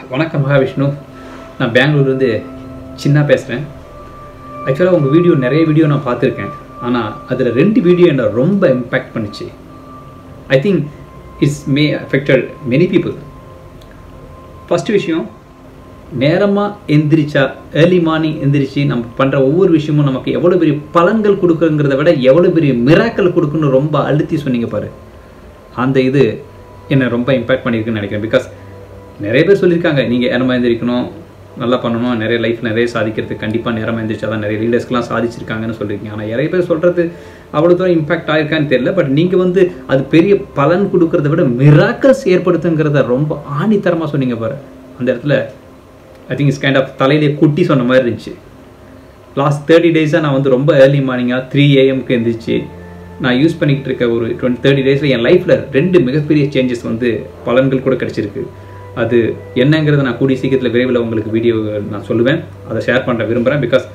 வணக்கம் மகாவிஷ்ணு நான் பெங்களூர்லேருந்து சின்ன பேசுகிறேன் ஆக்சுவலாக உங்கள் வீடியோ நிறைய வீடியோ நான் பார்த்துருக்கேன் ஆனால் அதில் ரெண்டு வீடியோ என்னை ரொம்ப இம்பேக்ட் பண்ணுச்சு I think it's may affected many people first விஷயம் நேரமாக எந்திரிச்சா ஏர்லி மார்னிங் எந்திரிச்சு நம்ம பண்ணுற ஒவ்வொரு விஷயமும் நமக்கு எவ்வளோ பெரிய பலன்கள் கொடுக்குங்கிறத விட எவ்வளோ பெரிய மிராக்கள் கொடுக்குன்னு ரொம்ப அழுத்தி சொன்னீங்க பாரு அந்த இது என்னை ரொம்ப இம்பேக்ட் பண்ணியிருக்குன்னு நினைக்கிறேன் பிகாஸ் நிறைய பேர் சொல்லியிருக்காங்க நீங்கள் நேரமாக எந்திரிக்கணும் நல்லா பண்ணணும் நிறைய லைஃப் நிறைய சாதிக்கிறதுக்கு கண்டிப்பாக நேரமாக எந்திரிச்சா தான் நிறைய லீடர்ஸ்க்கெலாம் சாதிச்சிருக்காங்கன்னு சொல்லியிருக்கீங்க ஆனால் நிறைய பேர் சொல்கிறது அவ்வளோ தூரம் இம்பாக்ட் ஆயிருக்கான்னு தெரியல பட் நீங்கள் வந்து அது பெரிய பலன் கொடுக்கறத விட மிராக்கல்ஸ் ஏற்படுத்துங்கிறத ரொம்ப ஆணித்தரமாக சொன்னீங்க பாரு அந்த இடத்துல I think is kind of தலையிலே குட்டி சொன்ன மாதிரி இருந்துச்சு லாஸ்ட் தேர்ட்டி டேஸாக நான் வந்து ரொம்ப ஏர்லி மார்னிங்காக த்ரீ ஏஎம்க்கு எந்திரிச்சு நான் யூஸ் பண்ணிக்கிட்டு இருக்க ஒரு டுவெண்ட்டி தேர்ட்டி டேஸில் என் லைஃப்பில் ரெண்டு மிகப்பெரிய சேஞ்சஸ் வந்து பலன்கள் கூட கிடச்சிருக்கு அது என்னங்கிறத நான் கூடிய சீக்கிரத்தில் விரைவில் உங்களுக்கு வீடியோ நான் சொல்லுவேன் அதை ஷேர் பண்ண விரும்புகிறேன் பிகாஸ்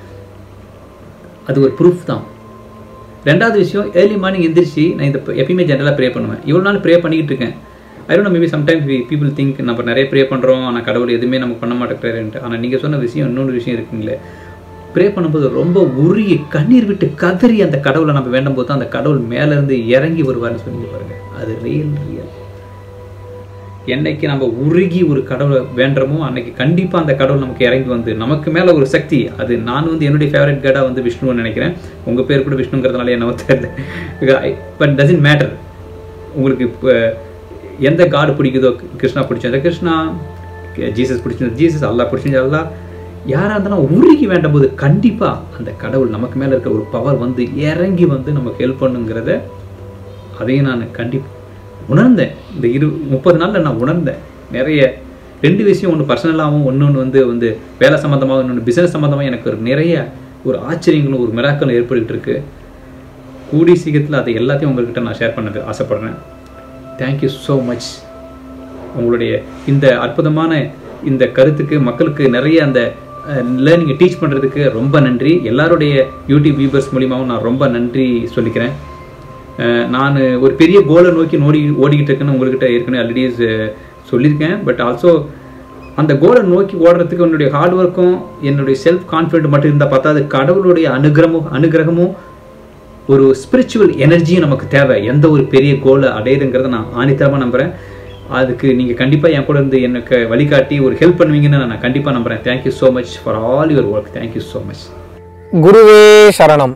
அது ஒரு ப்ரூஃப் தான் ரெண்டாவது விஷயம் ஏர்லி மார்னிங் எந்திரிச்சு நான் இந்த எப்பயுமே ஜென்ரலாக ப்ரே பண்ணுவேன் இவ்வளோ நாள் ப்ரே பண்ணிக்கிட்டு இருக்கேன் I don't maybe sometimes people think நம்ம நிறைய ப்ரே பண்ணுறோம் ஆனால் கடவுள் எதுவுமே நம்ம பண்ண மாட்டேங்கிறாருன்ட்டு ஆனால் நீங்கள் சொன்ன விஷயம் இன்னொன்று விஷயம் இருக்குங்களே ப்ரே பண்ணும்போது ரொம்ப உருகி கண்ணீர் விட்டு கதறி அந்த கடவுளை நம்ம வேண்டும் போது தான் அந்த கடவுள் மேலேருந்து இறங்கி வருவார்னு சொல்லி பாருங்க அது ரியல் ரியல் என்னைக்கு நம்ம உருகி ஒரு கடவுளை வேண்டுறோமோ அன்னைக்கு கண்டிப்பாக அந்த கடவுள் நமக்கு இறங்கி வந்து நமக்கு மேலே ஒரு சக்தி அது நான் வந்து என்னுடைய ஃபேவரட் கேடாக வந்து விஷ்ணுன்னு நினைக்கிறேன் உங்கள் பேர் கூட விஷ்ணுங்கிறதுனால என்னவோ தெரியல பட் டசன்ட் மேட்டர் உங்களுக்கு இப்போ எந்த காடு பிடிக்குதோ கிருஷ்ணா பிடிச்சது கிருஷ்ணா ஜீசஸ் பிடிச்சிருந்தது ஜீசஸ் அல்லா பிடிச்சிருந்தது அல்லா யாராக இருந்தாலும் உருகி வேண்டும் போது கண்டிப்பாக அந்த கடவுள் நமக்கு மேலே இருக்க ஒரு பவர் வந்து இறங்கி வந்து நமக்கு ஹெல்ப் பண்ணுங்கிறத அதையும் நான் கண்டிப்பாக உணர்ந்தேன் இந்த இரு முப்பது நாளில் நான் உணர்ந்தேன் நிறைய ரெண்டு விஷயம் ஒன்று பர்சனலாகவும் ஒன்று வந்து வந்து வேலை சம்மந்தமாக இன்னொன்று பிஸ்னஸ் சம்மந்தமாக எனக்கு ஒரு நிறைய ஒரு ஆச்சரியங்களும் ஒரு மிராக்களும் ஏற்பட்டுட்டு இருக்கு கூடி சீக்கிரத்தில் அதை எல்லாத்தையும் உங்கள்கிட்ட நான் ஷேர் பண்ணது ஆசைப்படுறேன் தேங்க்யூ ஸோ மச் உங்களுடைய இந்த அற்புதமான இந்த கருத்துக்கு மக்களுக்கு நிறைய அந்த லேர்னிங்கை டீச் பண்ணுறதுக்கு ரொம்ப நன்றி எல்லாருடைய யூடியூப் வியூவர்ஸ் மூலியமாகவும் நான் ரொம்ப நன்றி சொல்லிக்கிறேன் நான் ஒரு பெரிய கோலை நோக்கி நோடி ஓடிக்கிட்டு இருக்கேன்னு உங்கள்கிட்ட ஏற்கனவே ஆல்ரெடி சொல்லியிருக்கேன் பட் ஆல்சோ அந்த கோலை நோக்கி ஓடுறதுக்கு என்னுடைய ஹார்ட் ஒர்க்கும் என்னுடைய செல்ஃப் கான்ஃபிடென்ட் மட்டும் இருந்தால் பார்த்தா அது கடவுளுடைய அனுகிரகமும் அனுகிரகமும் ஒரு ஸ்பிரிச்சுவல் எனர்ஜியும் நமக்கு தேவை எந்த ஒரு பெரிய கோலை அடையுதுங்கிறத நான் ஆணித்தரமாக நம்புகிறேன் அதுக்கு நீங்கள் கண்டிப்பாக என் கூட இருந்து எனக்கு வழிகாட்டி ஒரு ஹெல்ப் பண்ணுவீங்கன்னு நான் கண்டிப்பாக நம்புகிறேன் thank you so much for all your work thank you so much குருவே சரணம்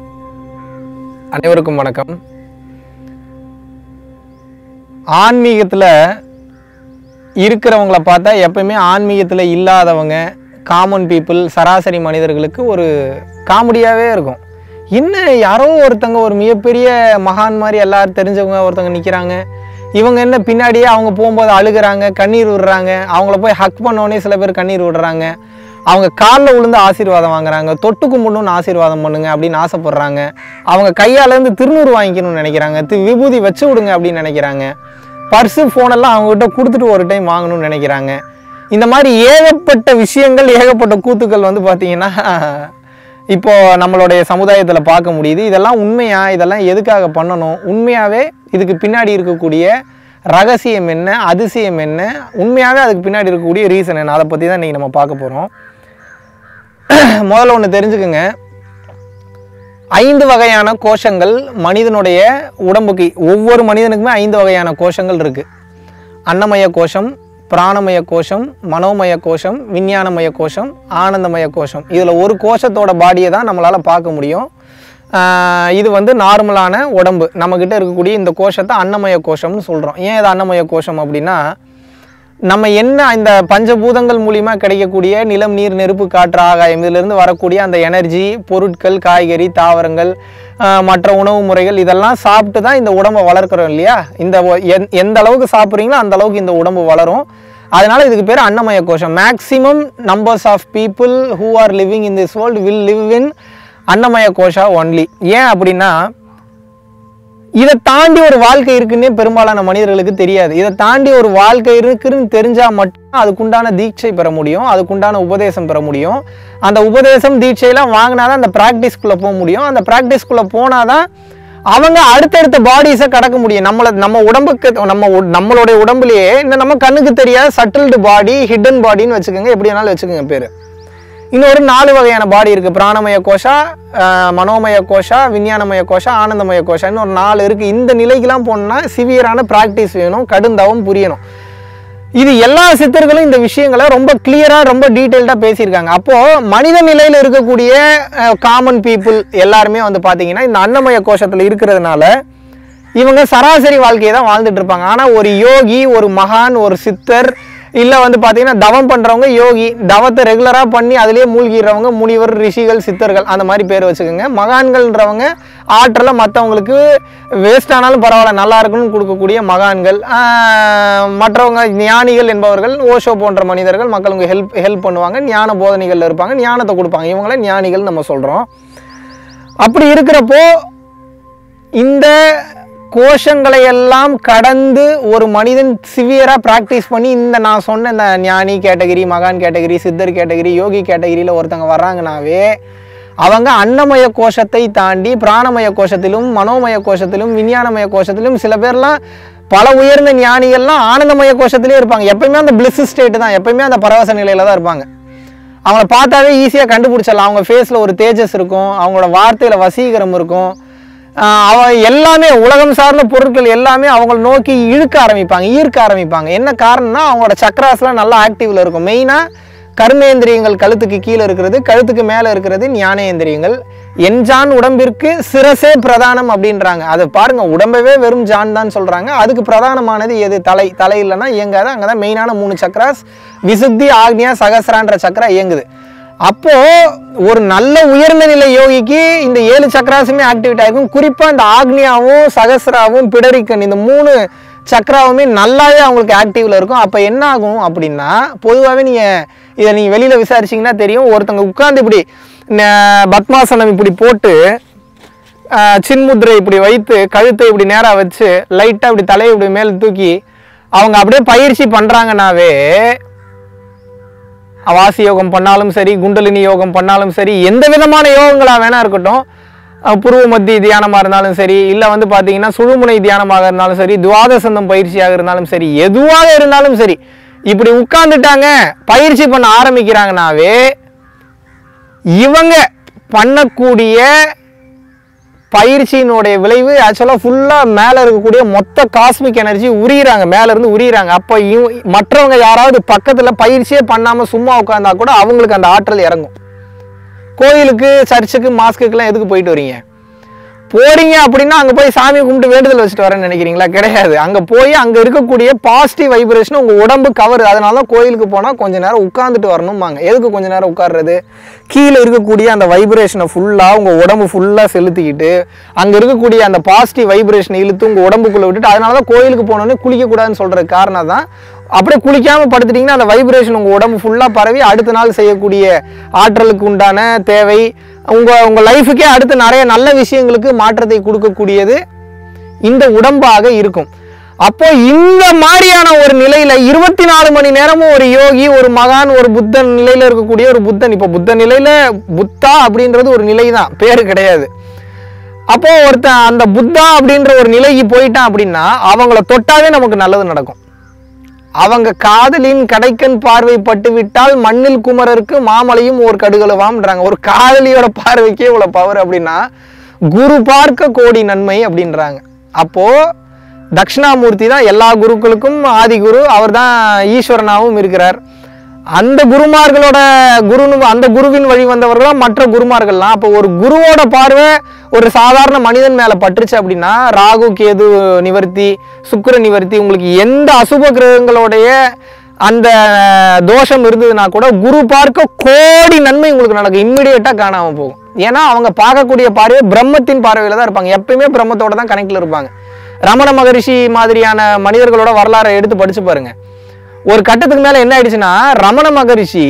அனைவருக்கும் வணக்கம் ஆன்மீகத்தில் இருக்கிறவங்கள பார்த்தா எப்பயுமே ஆன்மீகத்தில் இல்லாதவங்க காமன் பீப்புள் சராசரி மனிதர்களுக்கு ஒரு காமெடியாகவே இருக்கும் என்ன யாரோ ஒருத்தங்க ஒரு மிகப்பெரிய மகான் மாதிரி எல்லாரும் தெரிஞ்சவங்க ஒருத்தவங்க நிற்கிறாங்க இவங்க என்ன பின்னாடியே அவங்க போகும்போது அழுகுறாங்க கண்ணீர் விடுறாங்க அவங்கள போய் ஹக் பண்ணோடனே சில பேர் கண்ணீர் விடுறாங்க அவங்க காலில் விழுந்து ஆசீர்வாதம் வாங்குறாங்க தொட்டு கும்பிடணும்னு ஆசீர்வாதம் பண்ணுங்க அப்படின்னு ஆசைப்படுறாங்க அவங்க கையாலேருந்து திருநூறு வாங்கிக்கணும்னு நினைக்கிறாங்க தி விபூதி வச்சு விடுங்க அப்படின்னு நினைக்கிறாங்க பர்ஸு ஃபோனெல்லாம் அவங்ககிட்ட கொடுத்துட்டு ஒரு டைம் வாங்கணும்னு நினைக்கிறாங்க இந்த மாதிரி ஏகப்பட்ட விஷயங்கள் ஏகப்பட்ட கூத்துக்கள் வந்து பார்த்தீங்கன்னா இப்போ நம்மளுடைய சமுதாயத்தில் பார்க்க முடியுது இதெல்லாம் உண்மையா இதெல்லாம் எதுக்காக பண்ணணும் உண்மையாகவே இதுக்கு பின்னாடி இருக்கக்கூடிய ரகசியம் என்ன அதிசயம் என்ன உண்மையாகவே அதுக்கு பின்னாடி இருக்கக்கூடிய ரீசன் என்ன அதை பற்றி தான் இன்றைக்கி நம்ம பார்க்க போகிறோம் முதல்ல ஒன்று தெரிஞ்சுக்குங்க ஐந்து வகையான கோஷங்கள் மனிதனுடைய உடம்புக்கு ஒவ்வொரு மனிதனுக்குமே ஐந்து வகையான கோஷங்கள் இருக்குது அன்னமய கோஷம் பிராணமய கோஷம் மனோமய கோஷம் விஞ்ஞானமய கோஷம் ஆனந்தமய கோஷம் இதில் ஒரு கோஷத்தோட பாடியை தான் நம்மளால் பார்க்க முடியும் ஆஹ் இது வந்து நார்மலான உடம்பு நம்மக்கிட்ட இருக்கக்கூடிய இந்த கோஷத்தை அன்னமய கோஷம்னு சொல்கிறோம் ஏன் இது அன்னமய கோஷம் அப்படின்னா நம்ம என்ன இந்த பஞ்சபூதங்கள் மூலிமா கிடைக்கக்கூடிய நிலம் நீர் நெருப்பு காற்று ஆகாயம் இதிலிருந்து வரக்கூடிய அந்த எனர்ஜி பொருட்கள் காய்கறி தாவரங்கள் ஆஹ் மற்ற உணவு முறைகள் இதெல்லாம் சாப்பிட்டு தான் இந்த உடம்பை வளர்க்குறோம் இல்லையா இந்த ஒ- எந்- எந்த அளவுக்கு சாப்பிட்றீங்களோ அந்த அளவுக்கு இந்த உடம்பு வளரும் அதனால இதுக்கு பேர் அன்னமய கோஷம் maximum numbers of people who are living in this world will live in annamaya kosha only ஏன் அப்படின்னா இதை தாண்டி ஒரு வாழ்க்கை இருக்குன்னே பெரும்பாலான மனிதர்களுக்கு தெரியாது இதை தாண்டி ஒரு வாழ்க்கை இருக்குன்னு தெரிஞ்சால் மட்டும் அதுக்குண்டான தீட்சை பெற முடியும் அதுக்குண்டான உபதேசம் பெற முடியும் அந்த உபதேசம் தீட்சையெல்லாம் வாங்கினா தான் அந்த ப்ராக்டிஸ்க்குள்ளே போக முடியும் அந்த ப்ராக்டிஸ்க்குள்ளே போனால் தான் அவங்க அடுத்தடுத்த பாடிஸை கடக்க முடியும் நம்மள நம்ம உடம்புக்கு நம்ம உ- நம்மளுடைய உடம்புலயே இந்த நம்ம கண்ணுக்கு தெரியாத சட்டில்டு பாடி ஹிடன் பாடின்னு வச்சுக்கோங்க எப்படி வேணாலும் வச்சுக்கோங்க பேர் இன்னொரு நாலு வகையான பாடி இருக்கு பிராணமய கோஷா அஹ், மனோமய கோஷா விஞ்ஞானமய கோஷா ஆனந்தமய கோஷா இன்னொரு நாலு இருக்கு இந்த நிலைக்கெல்லாம் போகணும்னா சிவியரான ப்ராக்டிஸ் வேணும் கடுந்தவம் புரியணும் இது எல்லா சித்தர்களும் இந்த விஷயங்களை ரொம்ப கிளியரா ரொம்ப டீட்டெயில்டாக பேசியிருக்காங்க அப்போ மனித நிலையில இருக்கக்கூடிய காமன் பீப்புள் எல்லாருமே வந்து பாத்தீங்கன்னா இந்த அன்னமய கோஷத்துல இருக்கிறதுனால இவங்க சராசரி வாழ்க்கையை தான் வாழ்ந்துட்டு இருப்பாங்க ஆனா ஒரு யோகி ஒரு மகான் ஒரு சித்தர் இல்ல வந்து பாத்தீங்கன்னா தவம் பண்றவங்க யோகி தவத்தை ரெகுலரா பண்ணி அதுலயே மூழ்கிறவங்க முனிவர் ரிஷிகள் சித்தர்கள் அந்த மாதிரி பேர் வச்சுக்கோங்க மகான்கள்ன்றவங்க ஆற்றலை மற்றவங்களுக்கு வேஸ்ட் ஆனாலும் பரவாயில்ல நல்லா இருக்குன்னு கொடுக்கக்கூடிய மகான்கள் ஆஹ் மற்றவங்க ஞானிகள் என்பவர்கள் ஓஷோ போன்ற மனிதர்கள் மக்களுக்கு ஹெல்ப் ஹெல்ப் பண்ணுவாங்க ஞான போதனைகள்ல இருப்பாங்க ஞானத்தை கொடுப்பாங்க இவங்கள ஞானிகள் நம்ம சொல்றோம் அப்படி இருக்கிறப்போ இந்த கோஷங்களை எல்லாம் கடந்து ஒரு மனிதன் சிவியராக ப்ராக்டிஸ் பண்ணி இந்த நான் சொன்ன இந்த ஞானி கேட்டகிரி மகான் கேட்டகிரி சித்தர் கேட்டகிரி யோகி கேட்டகிரியில் ஒருத்தங்க வர்றாங்கனாவே அவங்க அன்னமய கோஷத்தை தாண்டி பிராணமய கோஷத்திலும் மனோமய கோஷத்திலும் விஞ்ஞானமய கோஷத்திலும் சில பேர்லாம் பல உயர்ந்த ஞானிகள்லாம் ஆனந்தமய கோஷத்திலே இருப்பாங்க எப்பயுமே அந்த பிளிஸ் ஸ்டேட் தான் எப்பயுமே அந்த பரவச நிலையில தான் இருப்பாங்க அவங்கள பார்த்தாவே ஈஸியாக கண்டுபிடிச்சிடலாம் அவங்க ஃபேஸில் ஒரு தேஜஸ் இருக்கும் அவங்களோட வார்த்தையில் வசீகரம் இருக்கும் ஆஹ் அவ எல்லாமே உலகம் சார்ந்த பொருட்கள் எல்லாமே அவங்கள நோக்கி இழுக்க ஆரம்பிப்பாங்க ஈர்க்க ஆரம்பிப்பாங்க என்ன காரணம்னா அவங்களோட சக்கராஸ்லாம் நல்லா ஆக்டிவ்ல இருக்கும் மெயினாக கர்மேந்திரியங்கள் கழுத்துக்கு கீழே இருக்கிறது கழுத்துக்கு மேலே இருக்கிறது ஞானேந்திரியங்கள் என்ஜான் உடம்பிற்கு சிரசே பிரதானம் அப்படின்றாங்க அதை பாருங்க உடம்பவே வெறும் ஜான் தான் சொல்றாங்க அதுக்கு பிரதானமானது எது தலை தலை இல்லைன்னா இயங்காது அங்கே தான் மெயினான மூணு சக்கராஸ் விசுத்தி ஆக்னியா சகசிரான்ற சக்கரா இயங்குது அப்போ ஒரு நல்ல உயர்ந்த நிலை யோகிக்கு இந்த ஏழு சக்கராசுமே ஆக்டிவேட் ஆயிருக்கும் குறிப்பா இந்த ஆக்னியாவும் சகசிராவும் பிடரிக்கன் இந்த மூணு சக்கராவுமே நல்லாவே அவங்களுக்கு ஆக்டிவ்ல இருக்கும் அப்ப என்ன ஆகும் அப்படின்னா பொதுவாகவே நீங்க இதை நீங்க வெளியில விசாரிச்சீங்கன்னா தெரியும் ஒருத்தங்க உட்கார்ந்து இப்படி ந- பத்மாசனம் இப்படி போட்டு ஆஹ், சின்முத்திரை இப்படி வைத்து கழுத்தை இப்படி நேரா வச்சு லைட்டா இப்படி தலையை இப்படி மேல தூக்கி அவங்க அப்படியே பயிற்சி பண்றாங்கனாவே வாசி யோகம் பண்ணாலும் சரி குண்டலினி யோகம் பண்ணாலும் சரி எந்த விதமான யோகங்களா வேணா இருக்கட்டும் அஹ் புருவ மத்தி தியானமா இருந்தாலும் சரி இல்ல வந்து பாத்தீங்கன்னா சுழுமுனை தியானமாக இருந்தாலும் சரி துவாதசந்தம் பயிற்சியாக இருந்தாலும் சரி எதுவாக இருந்தாலும் சரி இப்படி உட்கார்ந்துட்டாங்க பயிற்சி பண்ண ஆரம்பிக்கிறாங்கனாவே இவங்க பண்ணக்கூடிய பயிற்சியினுடைய விளைவு ஆக்சுவலாக ஃபுல்லாக மேலே இருக்கக்கூடிய மொத்த காஸ்மிக் எனர்ஜி உரியிறாங்க மேலே இருந்து உரியிறாங்க அப்போ இவ மற்றவங்க யாராவது பக்கத்தில் பயிற்சியே பண்ணாமல் சும்மா உட்காந்தா கூட அவங்களுக்கு அந்த ஆற்றல் இறங்கும் கோயிலுக்கு சர்ச்சுக்கு மாஸ்க்குக்கெல்லாம் எதுக்கு போயிட்டு வரீங்க போறீங்க அப்படின்னா அங்கே போய் சாமி கும்பிட்டு வேண்டுதல் வச்சுட்டு வரேன்னு நினைக்கிறீங்களா கிடையாது அங்கே போய் அங்கே இருக்கக்கூடிய பாசிட்டிவ் வைப்ரேஷன் உங்கள் உடம்பு கவர் அதனால தான் கோயிலுக்கு போனால் கொஞ்ச நேரம் உட்காந்துட்டு வரணும்பாங்க எதுக்கு கொஞ்ச நேரம் உட்கார்றது கீழே இருக்கக்கூடிய அந்த வைப்ரேஷனை ஃபுல்லாக உங்கள் உடம்பு ஃபுல்லாக செலுத்திக்கிட்டு அங்கே இருக்கக்கூடிய அந்த பாசிட்டிவ் வைப்ரேஷனை இழுத்து உங்கள் உடம்புக்குள்ளே விட்டுட்டு அதனால தான் கோயிலுக்கு போனோன்னே குளிக்கக்கூடாதுன்னு சொல்கிற காரணம் தான் அப்படியே குளிக்காமல் படுத்துட்டிங்கன்னா அந்த வைப்ரேஷன் உங்கள் உடம்பு ஃபுல்லாக பரவி அடுத்த நாள் செய்யக்கூடிய ஆற்றலுக்கு உண்டான தேவை உங்கள் உங்கள் லைஃபுக்கே அடுத்து நிறைய நல்ல விஷயங்களுக்கு மாற்றத்தை கொடுக்கக்கூடியது இந்த உடம்பாக இருக்கும் அப்போ இந்த மாதிரியான ஒரு நிலையில இருபத்தி நாலு மணி நேரமும் ஒரு யோகி ஒரு மகான் ஒரு புத்தன் நிலையில இருக்கக்கூடிய ஒரு புத்தன் இப்போ புத்த நிலையில புத்தா அப்படின்றது ஒரு நிலை தான் பேரு கிடையாது அப்போ ஒருத்தன் அந்த புத்தா அப்படின்ற ஒரு நிலைக்கு போயிட்டான் அப்படின்னா அவங்கள தொட்டாவே நமக்கு நல்லது நடக்கும் அவங்க காதலின் கடைக்கன் பார்வை பட்டு விட்டால் மண்ணில் குமரருக்கு மாமலையும் ஒரு கடுகளவாம்ன்றாங்க ஒரு காதலியோட பார்வைக்கே இவ்வளவு பவர் அப்படின்னா குரு பார்க்க கோடி நன்மை அப்படின்றாங்க அப்போ தட்சிணாமூர்த்தி தான் எல்லா குருக்களுக்கும் ஆதி குரு அவர் தான் ஈஸ்வரனாகவும் இருக்கிறார் அந்த குருமார்களோட குருனு அந்த குருவின் வழி வந்தவர்களா மற்ற குருமார்கள்லாம் அப்போ ஒரு குருவோட பார்வை ஒரு சாதாரண மனிதன் மேல பட்டுருச்சு அப்படின்னா ராகு கேது நிவர்த்தி சுக்கிர நிவர்த்தி உங்களுக்கு எந்த அசுப கிரகங்களுடைய அந்த தோஷம் இருந்ததுன்னா கூட குரு பார்க்க கோடி நன்மை உங்களுக்கு நடக்கும் இம்மிடியேட்டா காணாம போகும் ஏன்னா அவங்க பார்க்கக்கூடிய பார்வை பிரம்மத்தின் பார்வையில தான் இருப்பாங்க எப்பயுமே பிரம்மத்தோட தான் கனெக்ட்ல இருப்பாங்க ரமண மகரிஷி மாதிரியான மனிதர்களோட வரலாறை எடுத்து படிச்சு பாருங்க ஒரு கட்டத்துக்கு மேல என்ன ஆயிடுச்சுன்னா ரமண மகரிஷி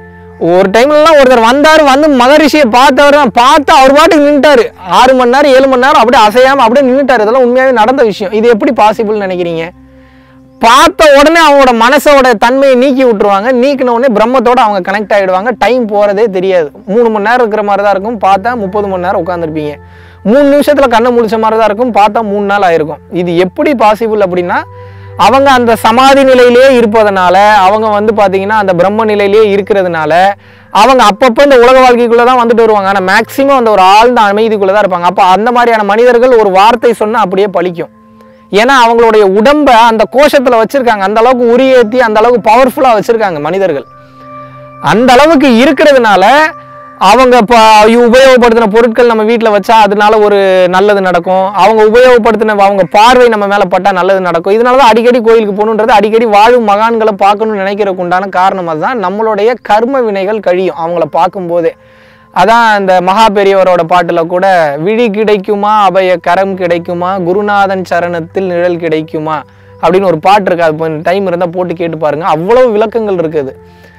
ஒரு டைம்லலாம் ஒருத்தர் வந்தார் வந்து மகரிஷியை பார்த்தவர் தான் பார்த்து அவர் பாட்டுக்கு நின்றுட்டாரு ஆறு மணி நேரம் ஏழு மணி நேரம் அப்படியே அசையாம அப்படியே நின்றுட்டாரு இதெல்லாம் உண்மையாவே நடந்த விஷயம் இது எப்படி பாசிபிள்னு நினைக்கிறீங்க பார்த்த உடனே அவங்களோட மனசோட தன்மையை நீக்கி விட்டுருவாங்க நீக்கின உடனே பிரம்மத்தோட அவங்க கனெக்ட் ஆகிடுவாங்க டைம் போகிறதே தெரியாது மூணு மணி நேரம் இருக்கிற மாதிரி தான் இருக்கும் பார்த்தா முப்பது மணி நேரம் உட்காந்துருப்பீங்க மூணு நிமிஷத்தில் கண்ணை முடிச்ச மாதிரி தான் இருக்கும் பார்த்தா மூணு நாள் ஆயிருக்கும் இது எப்படி பாசிபிள் அப்படின்னா அவங்க அந்த சமாதி நிலையிலேயே இருப்பதனால அவங்க வந்து பார்த்தீங்கன்னா அந்த பிரம்ம நிலையிலேயே இருக்கிறதுனால அவங்க அப்பப்போ இந்த உலக வாழ்க்கைக்குள்ளே தான் வந்துட்டு வருவாங்க ஆனால் மேக்ஸிமம் அந்த ஒரு ஆழ்ந்த அமைதிக்குள்ளே தான் இருப்பாங்க அப்போ அந்த மாதிரியான மனிதர்கள் ஒரு வார்த்தை சொன்னால் அப்படியே பலிக்கும் ஏன்னா அவங்களுடைய உடம்பை அந்த கோஷத்தில் வச்சிருக்காங்க அந்த அளவுக்கு உரியேற்றி அந்த அளவுக்கு பவர்ஃபுல்லாக வச்சிருக்காங்க மனிதர்கள் அந்த அளவுக்கு இருக்கிறதுனால அவங்க இப்போ உபயோகப்படுத்தின பொருட்கள் நம்ம வீட்டில் வச்சா அதனால ஒரு நல்லது நடக்கும் அவங்க உபயோகப்படுத்தின அவங்க பார்வை நம்ம மேலே பட்டால் நல்லது நடக்கும் இதனால தான் அடிக்கடி கோயிலுக்கு போகணுன்றது அடிக்கடி வாழும் மகான்களை பார்க்கணும்னு நினைக்கிறதுக்கு உண்டான காரணம் அதுதான் நம்மளுடைய கர்ம வினைகள் கழியும் அவங்கள பார்க்கும்போதே அதான் இந்த மகா பெரியவரோட பாட்டுல கூட விழி கிடைக்குமா அபய கரம் கிடைக்குமா குருநாதன் சரணத்தில் நிழல் கிடைக்குமா அப்படின்னு ஒரு பாட்டு இருக்கு அது டைம் இருந்தால் போட்டு கேட்டு பாருங்க அவ்வளவு விளக்கங்கள் இருக்குது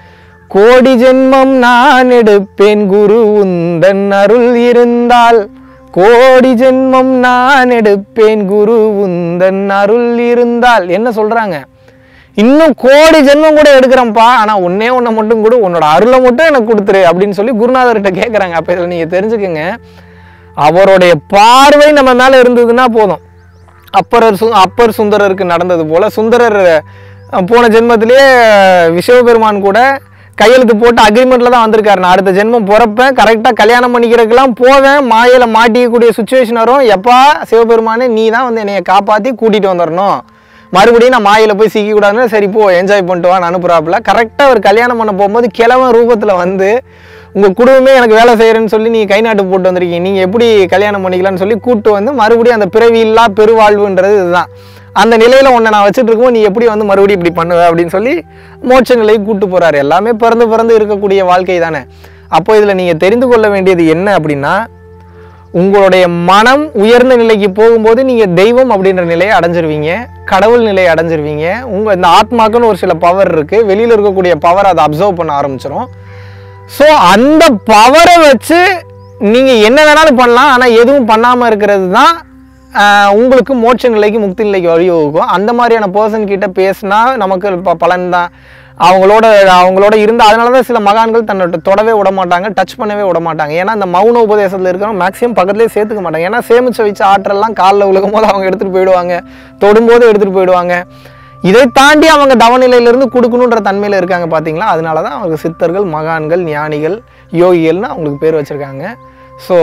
கோடி ஜென்மம் நான் எடுப்பேன் குரு உந்தன் அருள் இருந்தால் கோடி ஜென்மம் நான் எடுப்பேன் குரு உந்தன் அருள் இருந்தால் என்ன சொல்றாங்க இன்னும் கோடி ஜென்மம் கூட எடுக்கிறேன்ப்பா ஆனா ஒன்னே ஒன்றை மட்டும் கூட உன்னோட அருளை மட்டும் எனக்கு கொடுத்துரு அப்படின்னு சொல்லி குருநாதர்கிட்ட கேட்குறாங்க அப்போ இதில் நீங்கள் தெரிஞ்சுக்கங்க அவருடைய பார்வை நம்ம மேலே இருந்ததுன்னா போதும் அப்பரர் சு அப்பர் சுந்தரருக்கு நடந்தது போல சுந்தரர் அஹ், போன ஜென்மத்திலேயே விஸ்வபெருமான் கூட கையெழுத்து போட்டு அக்ரிமெண்ட்ல தான் வந்திருக்காரு நான் அடுத்த ஜென்மம் பிறப்பேன் கரெக்டாக கல்யாணம் பண்ணிக்கிறதுக்கெல்லாம் போவேன் மாயில மாட்டிக்கக்கூடிய சுச்சுவேஷன் வரும் எப்பா சிவபெருமானே நீ தான் வந்து என்னைய காப்பாற்றி கூட்டிகிட்டு வந்துடணும் மறுபடியும் நான் மாயில போய் சிக்க கூடாதுன்னு சரி போ என்ஜாய் பண்ணிட்டு வான்னு அனுப்புறாப்புல கரெக்டாக ஒரு கல்யாணம் பண்ண போகும்போது கிழவன் ரூபத்தில் வந்து உங்கள் குடும்பமே எனக்கு வேலை செய்கிறேன்னு சொல்லி நீங்கள் கை நாட்டு போட்டு வந்திருக்கீங்க நீங்கள் எப்படி கல்யாணம் பண்ணிக்கலாம்னு சொல்லி கூட்டு வந்து மறுபடியும் அந்த பிறவி இல்லா பெருவாழ்வுன்றது இதுதான் அந்த நிலையில் உன்னை நான் வச்சுட்டு இருக்கோம் நீ எப்படி வந்து மறுபடியும் இப்படி பண்ணுவ அப்படின்னு சொல்லி மோட்ச நிலைக்கு கூட்டு போகிறாரு எல்லாமே பிறந்து பிறந்து இருக்கக்கூடிய வாழ்க்கை தானே அப்போ இதில் நீங்கள் தெரிந்து கொள்ள வேண்டியது என்ன அப்படின்னா உங்களுடைய மனம் உயர்ந்த நிலைக்கு போகும்போது நீங்கள் தெய்வம் அப்படின்ற நிலையை அடைஞ்சிருவீங்க கடவுள் நிலையை அடைஞ்சிருவீங்க உங்கள் இந்த ஆத்மாக்குன்னு ஒரு சில பவர் இருக்குது வெளியில் இருக்கக்கூடிய பவர் அதை அப்சர்வ் பண்ண ஆரம்பிச்சிடும் ஸோ அந்த பவரை வச்சு நீங்கள் என்ன வேணாலும் பண்ணலாம் ஆனால் எதுவும் பண்ணாமல் இருக்கிறது தான் ஆஹ், உங்களுக்கு மோட்ச நிலைக்கு முக்தி நிலைக்கு வழிவகுக்கும் அந்த மாதிரியான பர்சன் கிட்ட பேசினா நமக்கு ப- பலன் தான் அவங்களோட அவங்களோட இருந்த அதனால தான் சில மகான்கள் தன்னோட தொடவே விட மாட்டாங்க டச் பண்ணவே விட மாட்டாங்க ஏன்னா அந்த மௌன உபதேசத்தில் இருக்கிறவங்க மேக்ஸிமம் பக்கத்துலேயே சேர்த்துக்க மாட்டாங்க ஏன்னா சேமிச்சு வச்ச ஆற்றல்லாம் காலில் விழுகும் போது அவங்க எடுத்துகிட்டு போயிடுவாங்க தொடும்போது எடுத்துகிட்டு போயிடுவாங்க இதை தாண்டி அவங்க தவநிலையிலிருந்து கொடுக்கணுன்ற தன்மையில் இருக்காங்க பார்த்தீங்களா அதனால தான் அவங்க சித்தர்கள் மகான்கள் ஞானிகள் யோகிகள்னு அவங்களுக்கு பேர் வச்சுருக்காங்க ஸோ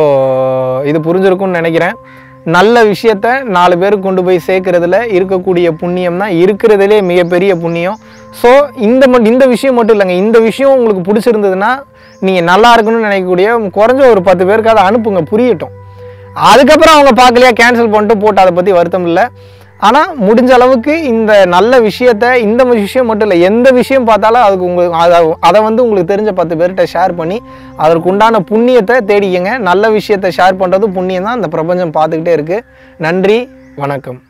இது புரிஞ்சிருக்கும்னு நினைக்கிறேன் நல்ல விஷயத்த நாலு பேருக்கு கொண்டு போய் சேர்க்கறதுல இருக்கக்கூடிய புண்ணியம் தான் இருக்கிறதுலே மிகப்பெரிய புண்ணியம் ஸோ இந்த மட் இந்த விஷயம் மட்டும் இல்லைங்க இந்த விஷயம் உங்களுக்கு பிடிச்சிருந்ததுன்னா நீங்கள் நல்லா இருக்கணும்னு நினைக்கக்கூடிய குறைஞ்ச ஒரு பத்து பேருக்காவது அனுப்புங்க புரியட்டும் அதுக்கப்புறம் அவங்க பார்க்கலையா கேன்சல் பண்ணிட்டு போட்டு அதை பற்றி வருத்தம் இல்லை ஆனால் முடிஞ்ச அளவுக்கு இந்த நல்ல விஷயத்த இந்த விஷயம் மட்டும் இல்லை எந்த விஷயம் பார்த்தாலும் அதுக்கு உங்களுக்கு அதை அதை வந்து உங்களுக்கு தெரிஞ்ச பத்து பேர்கிட்ட ஷேர் பண்ணி அதற்கு உண்டான புண்ணியத்தை தேடிக்கங்க நல்ல விஷயத்தை ஷேர் பண்ணுறது புண்ணியம் தான் இந்த பிரபஞ்சம் பார்த்துக்கிட்டே இருக்குது நன்றி வணக்கம்